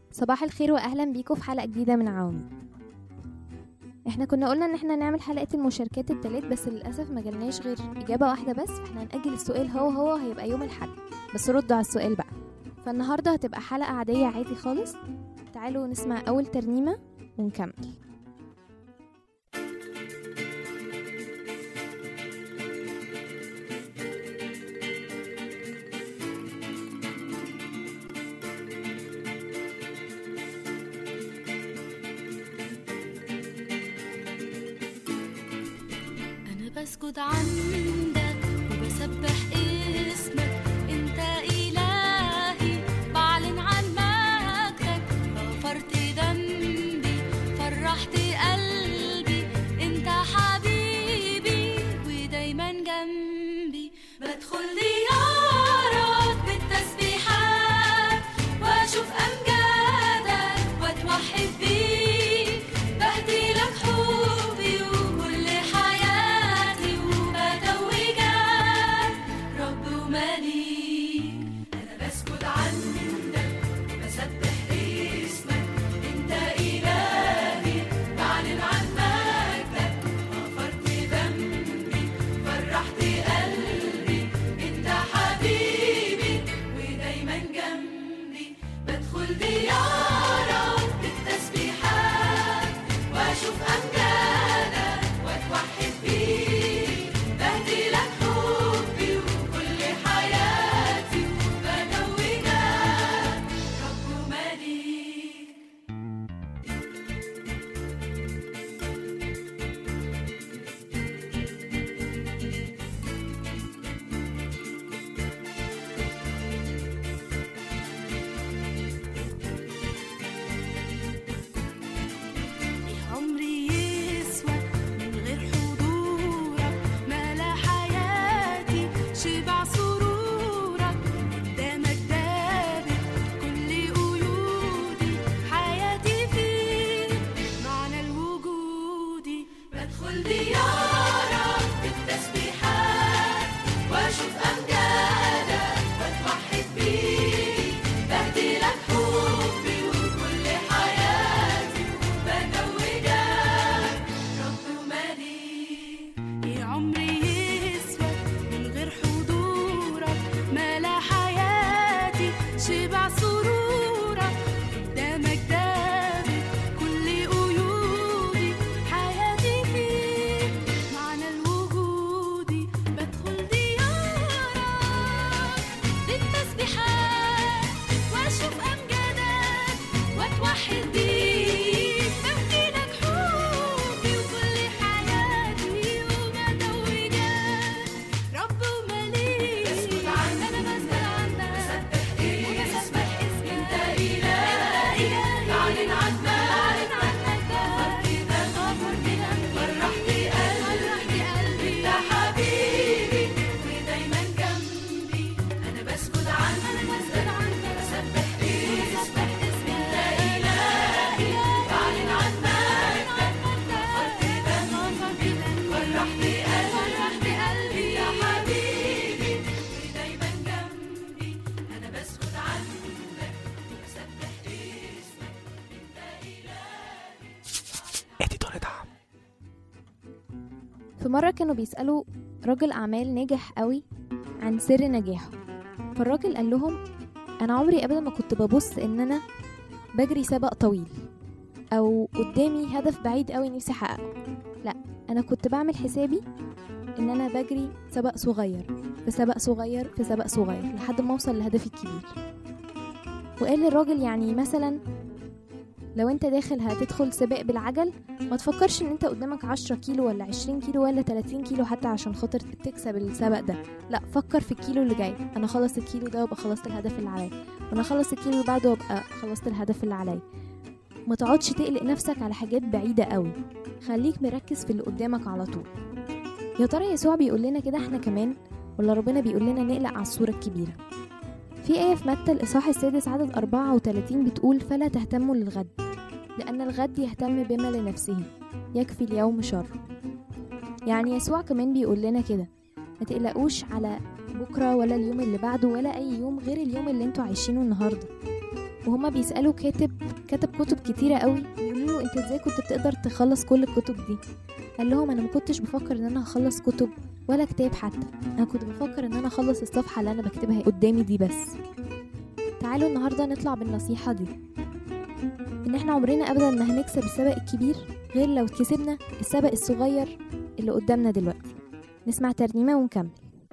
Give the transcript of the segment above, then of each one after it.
صباح الخير واهلا بيكم في حلقه جديده من عوامي احنا كنا قلنا ان احنا نعمل حلقه المشاركات التلات بس للاسف ما جالناش غير اجابه واحده بس فاحنا هنأجل السؤال هو هو هيبقى يوم الاحد بس ردوا على السؤال بقى فالنهارده هتبقى حلقه عاديه عادي خالص تعالوا نسمع اول ترنيمه ونكمل أنا بسجد عندك وبسبح اسمك أنت إلهي بعلن عن مجدك غفرت ذنبي فرحت قلبي أنت حبيبي ودايما جنبي بدخل ديارك بالتسبيحات وأشوف أمجادك وأتوحد بيك بهدي لك حبي وكل حياتي وبتوجك رب ومليك أنا بسجد عندك بسبح اسمك أنت إلهي بعلن عن مجدك غفرت ذنبي فرحت قلبي أنت حبيبي ودايما جنبي بدخل ديارك بالتسبيحات واشوف امجادك واتوحد بيك بهدي لك حبي وكل حياتي وبتوجك رب ومليك عمري يسوى من غير حضورك ملا حياتي شبع سرورك قدامك دابت كل قيودي حياتي فيك معنى الوجود بدخل ديارك بالتسبيحات واشوف امجادك واتوحد بيك بهدي لك حبي وكل حياتي وبتوجك رب ومليك يا عمري يسوى من غير حضورك ملا حياتي شبع سرورك قدامك دابت كل قيودي حياتي فيك معنى الوجود بدخل ديارك بالتسبيحات واشوف امجادك واتوحد بيك بهدي لك حبي وكل حياتي وبتوجك رب ومليك بسجد عنك انا بسجد عنك بسبح وبسبح اسمك انت الهي بعلن عنك بعلن عنك غفرت ذنبي فرحت قلبي انت حبيبي ودايما جنبي انا بسجد عنك انا بسجد عنك بسبح اسمك انت الهي بعلن عنك غفرت ذنبي فرحت قلبي يا حبيبي ودايما جنبي انا بسجد عنك بسبح اسمك انت الهي اديتور دعم في مرة كانوا بيسألوا راجل أعمال ناجح قوي عن سر نجاحه فالراجل قال لهم أنا عمري أبدا ما كنت ببص إن أنا بجري سبق طويل أو قدامي هدف بعيد قوي نفسي أحققه لا أنا كنت بعمل حسابي إن أنا بجري سبق صغير في سبق صغير في سبق صغير لحد ما أوصل لهدفي الكبير وقال للراجل يعني مثلا لو انت داخل هتدخل سباق بالعجل ما تفكرش ان انت قدامك عشرة كيلو ولا عشرين كيلو ولا تلاتين كيلو حتى عشان خاطر تكسب السبق ده لا فكر في الكيلو اللي جاي انا خلص الكيلو ده وابقى خلصت الهدف اللي عليا وانا اخلص الكيلو اللي بعده وابقى خلصت الهدف اللي عليا ما تقعدش تقلق نفسك على حاجات بعيدة قوي خليك مركز في اللي قدامك على طول يا ترى يسوع بيقول لنا كده احنا كمان ولا ربنا بيقول لنا نقلق على الصورة الكبيرة في آية في متى الإصحاح السادس عدد 34 بتقول فلا تهتموا للغد لأن الغد يهتم بما لنفسه يكفي اليوم شر يعني يسوع كمان بيقول لنا كده ما تقلقوش على بكرة ولا اليوم اللي بعده ولا أي يوم غير اليوم اللي انتوا عايشينه النهاردة وهما بيسألوا كاتب كتب كتب كتيرة قوي بيقولوا له انت ازاي كنت بتقدر تخلص كل الكتب دي قال لهم انا ما كنتش بفكر ان انا هخلص كتب ولا كتاب حتى انا كنت بفكر ان انا اخلص الصفحة اللي انا بكتبها قدامي دي بس تعالوا النهاردة نطلع بالنصيحة دي ان احنا عمرنا ابدا ما هنكسب السبق الكبير غير لو كسبنا السبق الصغير اللي قدامنا دلوقتي نسمع ترنيمة ونكمل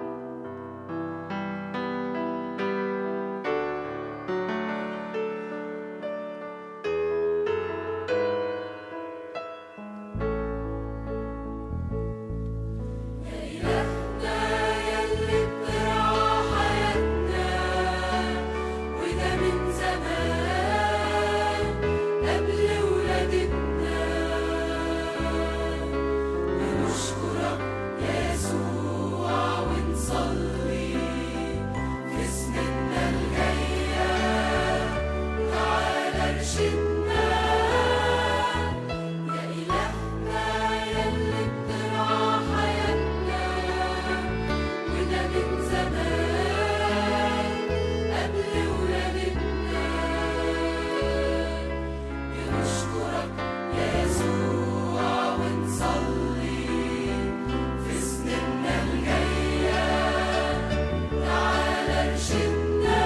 يلي بترعى حياتنا وده من زمان قبل ولادتنا بنشكرك يا يسوع ونصلي في سننا الجاية تعالى ارشدنا يا إلهنا يلي بترعى حياتنا وده من زمان قبل ولادتنا بنشكرك يا يسوع ونصلي في سننا الجاية تعالى ارشدنا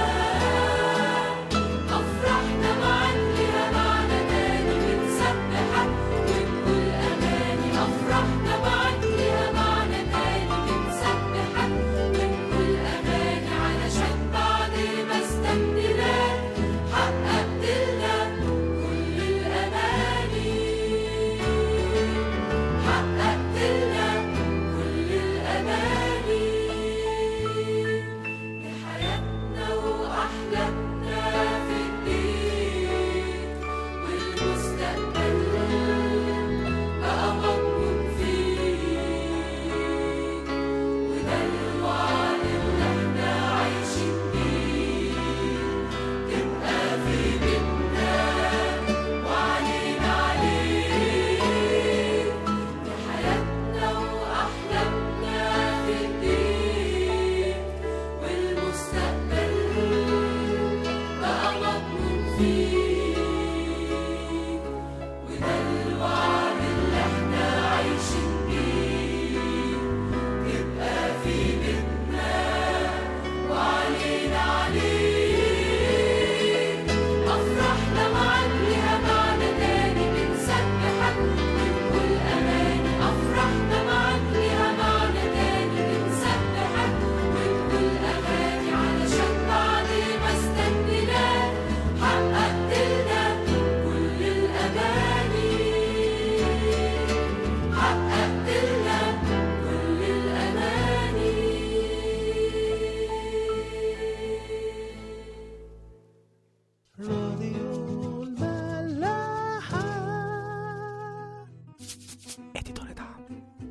أفرحنا معاك لها معنى تاني بنسبحك ونقول أغاني أفرحنا معاك لها معنى تاني بنسبحك ونقول أغاني علشان بعد ما استنيناك حققت لنا كل الأماني حققت لنا كل الأماني لحياتنا وأحلامنا في إيديك والمستقبل بقى مضمون فيك وده الوعد اللي احنا عايشين بيه تبقى في بيتنا وعلينا عليك لحياتنا وأحلامنا في إيديك والمستقبل بقى مضمون فيك وده الوعد اللي احنا عايشين بيه تبقى في بيتنا وعلينا عليك أفرحنا معاك لها معنى تاني بنسبحك ونقول أغاني أفرحنا معاك لها معنى تاني بنسبحك ونقول أغاني علشان بعد ما استنيناك حققت لنا كل الأماني حققت لنا كل الأماني راديو الملاحة اديتور دعم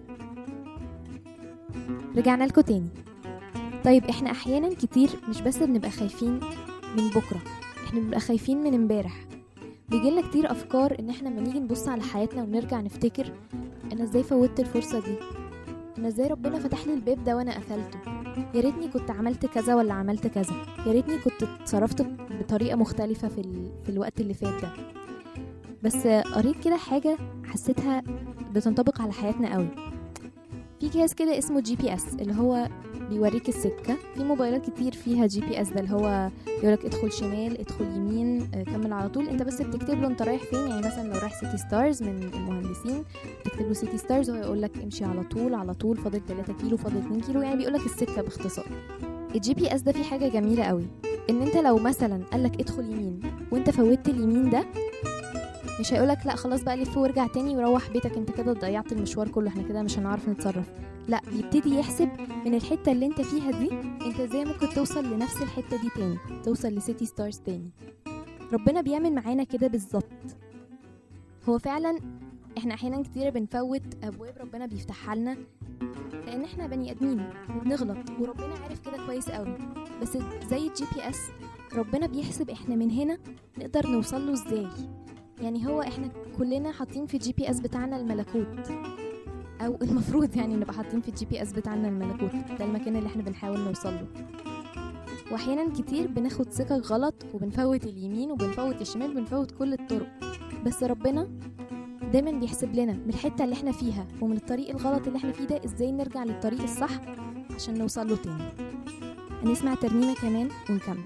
رجعنا لكم تاني طيب احنا احيانا كتير مش بس بنبقى خايفين من بكره احنا بنبقى خايفين من امبارح بيجيلنا كتير افكار ان احنا لما نيجي نبص على حياتنا ونرجع نفتكر انا ازاي فوتت الفرصه دي انا ازاي ربنا فتح لي الباب ده وانا قفلته يا ريتني كنت عملت كذا ولا عملت كذا يا ريتني كنت اتصرفت بطريقه مختلفه في ال... في الوقت اللي فات ده بس قريت كده حاجه حسيتها بتنطبق على حياتنا قوي في جهاز كده اسمه جي بي اس اللي هو بيوريك السكة في موبايلات كتير فيها جي بي اس ده اللي هو يقولك ادخل شمال ادخل يمين آه، كمل على طول انت بس بتكتب له انت رايح فين يعني مثلا لو رايح سيتي ستارز من المهندسين تكتب له سيتي ستارز وهو يقول لك امشي على طول على طول فاضل 3 كيلو فاضل 2 كيلو يعني بيقول لك السكة باختصار الجي بي اس ده فيه حاجة جميلة قوي ان انت لو مثلا قالك ادخل يمين وانت فوتت اليمين ده مش هيقولك لا خلاص بقى لف وارجع تاني وروح بيتك انت كده ضيعت المشوار كله احنا كده مش هنعرف نتصرف لا بيبتدي يحسب من الحتة اللي انت فيها دي انت ازاي ممكن توصل لنفس الحتة دي تاني توصل لسيتي ستارز تاني ربنا بيعمل معانا كده بالظبط هو فعلا احنا احيانا كتير بنفوت ابواب ربنا بيفتحها لنا لان احنا بني ادمين وبنغلط وربنا عارف كده كويس قوي بس زي الجي بي اس ربنا بيحسب احنا من هنا نقدر نوصل له ازاي يعني هو احنا كلنا حاطين في الجي بي اس بتاعنا الملكوت او المفروض يعني نبقى حاطين في الجي بي اس بتاعنا الملكوت ده المكان اللي احنا بنحاول نوصل له واحيانا كتير بناخد سكك غلط وبنفوت اليمين وبنفوت الشمال بنفوت كل الطرق بس ربنا دايما بيحسب لنا من الحته اللي احنا فيها ومن الطريق الغلط اللي احنا فيه ده ازاي نرجع للطريق الصح عشان نوصل له تاني هنسمع ترنيمه كمان ونكمل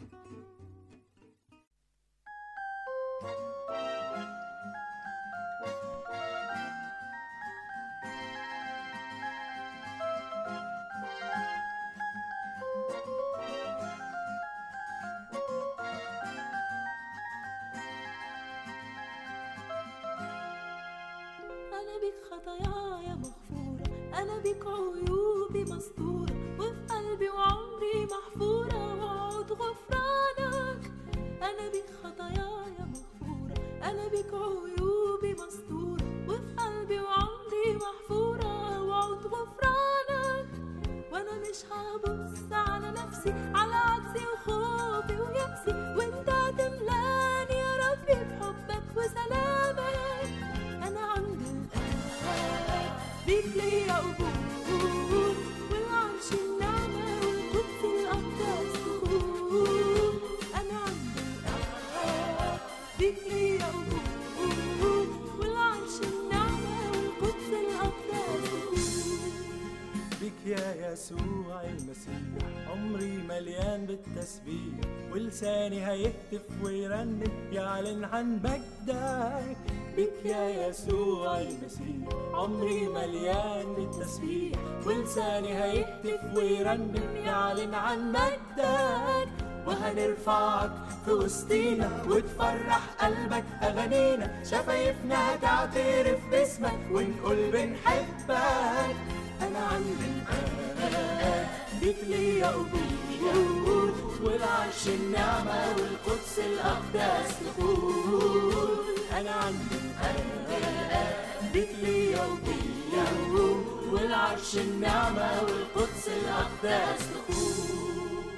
أنا بيك خطاياي مغفورة أنا بيك عيوبي مستورة وفي قلبي وعمري محفورة وعود غفرانك أنا بيك خطاياي مغفورة أنا بيك عيوبي مستورة وفي قلبي وعمري محفورة وعود غفرانك وأنا مش هبص على نفسي على عجزي وخوفي ويأسي وأنت هتملاني يا ربي بحبك وسلامك أنا عند الآب بيك ليا قبول والعرش النعمة والقدس الأقدس دخول أنا عند الآب بيك ليا قبول والعرش النعمة والقدس الأقدس دخول بك يا يسوع المسيح عمري مليان بالتسبيح ولساني هيهتف ويرنم يعلن عن مجدك بك يا يسوع المسيح عمري مليان بالتسبيح ولساني هيهتف ويرنم يعلن عن مجدك وهنرفعك في وسطينا وتفرح قلبك أغانينا شفايفنا هتعترف باسمك ونقول بنحبك أنا عند الآب بيك ليا قبول والعرش النعمة والقدس الأقدس دخول أنا عند الآب بيك ليا قبول والعرش النعمة والقدس الأقدس دخول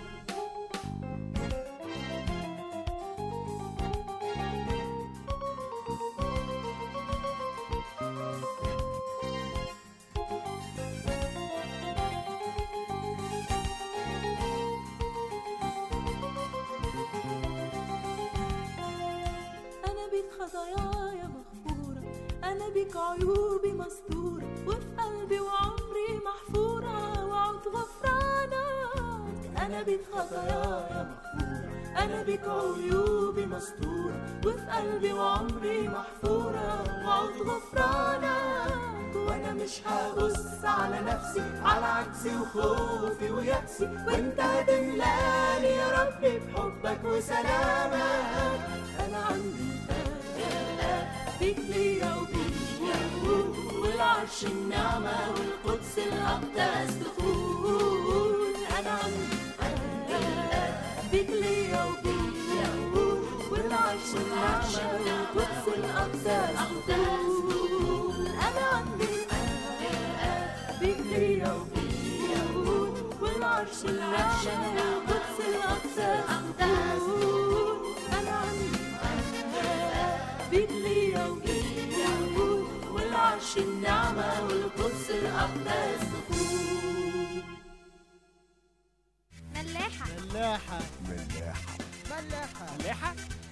أنا بيك خطاياي مغفورة أنا بيك عيوبي مستورة وفي قلبي وعمري محفورة وعود غفرانك أنا بيك خطاياي مغفورة أنا بيك عيوبي مستورة وفي قلبي وعمري محفورة وعود غفرانك وانا مش هبص على نفسي على عجزي وخوفي ويأسي وانت هتملاني يا ربي بحبك وسلامك انا عندي بيك ليا وبيا والعرش النعمة والقدس الأقدس دخول أنا عندي بيك ليا وبيا والعرش النعمة والقدس الأقدس دخول أنا عندي بيك ليا وبيا والعرش النعمة والقدس الأقدس دخول أنا عندي بيك ليا وبيا والعرش النعمة والقدس الأقدس دخول ملاحه ملاحة ملاحة ملاحة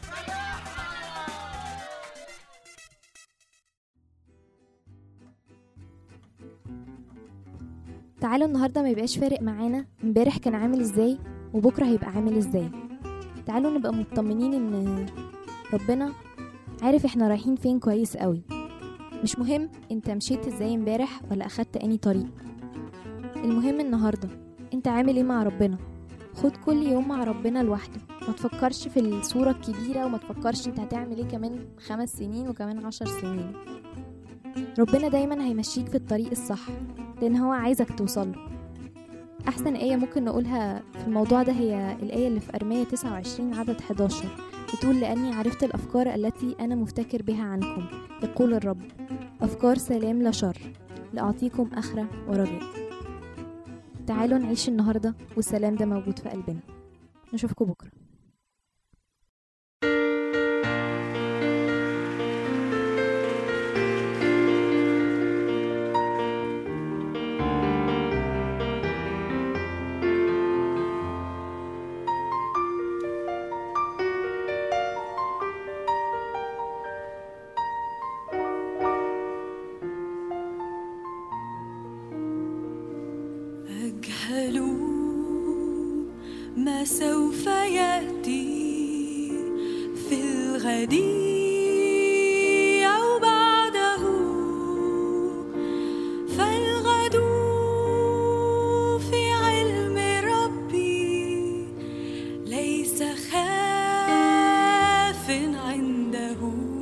تعالوا النهارده ما يبقاش فارق معانا امبارح كان عامل ازاي وبكره هيبقى عامل ازاي تعالوا نبقى مطمنين ان ربنا عارف احنا رايحين فين كويس قوي مش مهم انت مشيت ازاي امبارح ولا اخدت اني طريق المهم النهارده انت عامل ايه مع ربنا خد كل يوم مع ربنا لوحده ما تفكرش في الصورة الكبيرة وما تفكرش انت هتعمل ايه كمان خمس سنين وكمان عشر سنين ربنا دايما هيمشيك في الطريق الصح لان هو عايزك توصل له احسن آية ممكن نقولها في الموضوع ده هي الآية اللي في أرمية 29 عدد 11 بتقول لأني عرفت الأفكار التي أنا مفتكر بها عنكم يقول الرب أفكار سلام لا شر لأعطيكم آخرة ورجاء تعالوا نعيش النهاردة والسلام ده موجود في قلبنا نشوفكم بكرة الغد أو بعده فالغد في علم ربي ليس خاف عنده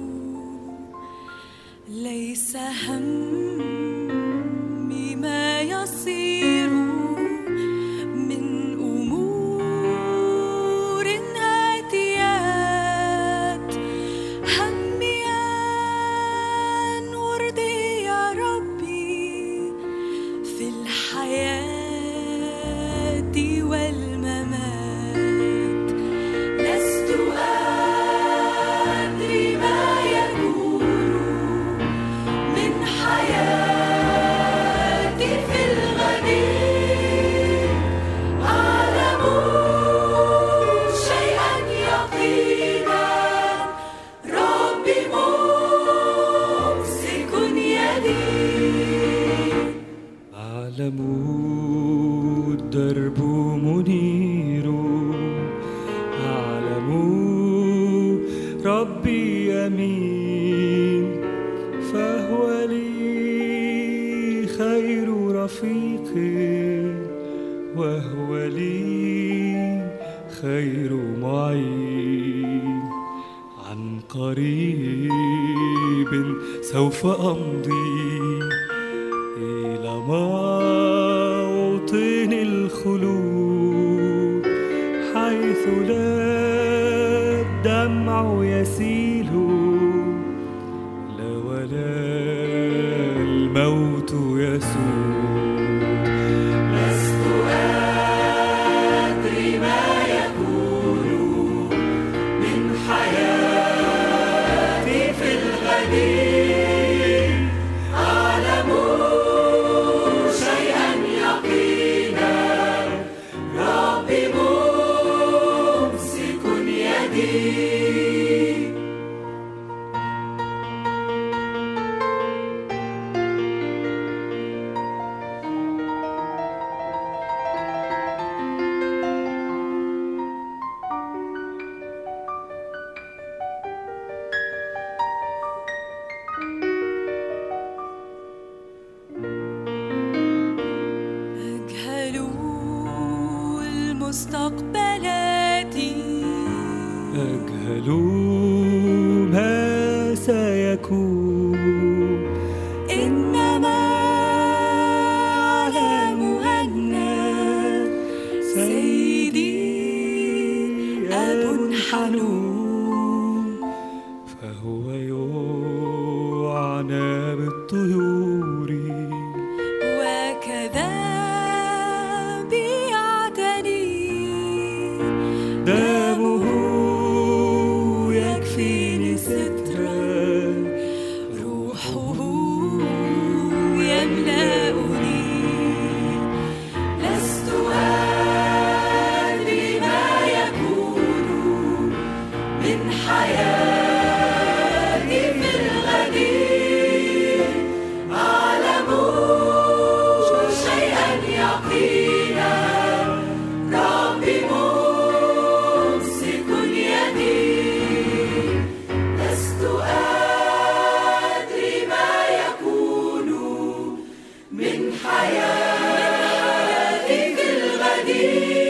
ليس همي ما يصير من أمور آتيات همي أن أرضي يا ربي في الحياة والممات لست أدري ما يكون من حياتي في الغد أعلم شيئا يقينا ربي ممسك يدي أعلم الدرب منير أعلم ربي يمين فهو لي خير رفيق وهو لي خير معين عن قريب سوف أمضي إلى موطن الخلود حيث لا الدمع يسيل لا ولا الموت يسود لست أدري ما يكون من حياتي في الغد أعلم شيئا يقينا ربي ممسك يدي أجهل المستقبلات أجهل ما سيكون إنما أعلم أن سيدي أب حنون فهو يعنى بالطيور وكذا بيعتني دمه يكفيني سترا روحه يملأني لست أدري ما يكون من حياتي في الغد أعلم شيئا يقينا ربي ممسك يدي لست أدري ما يكون من حياتي في الغد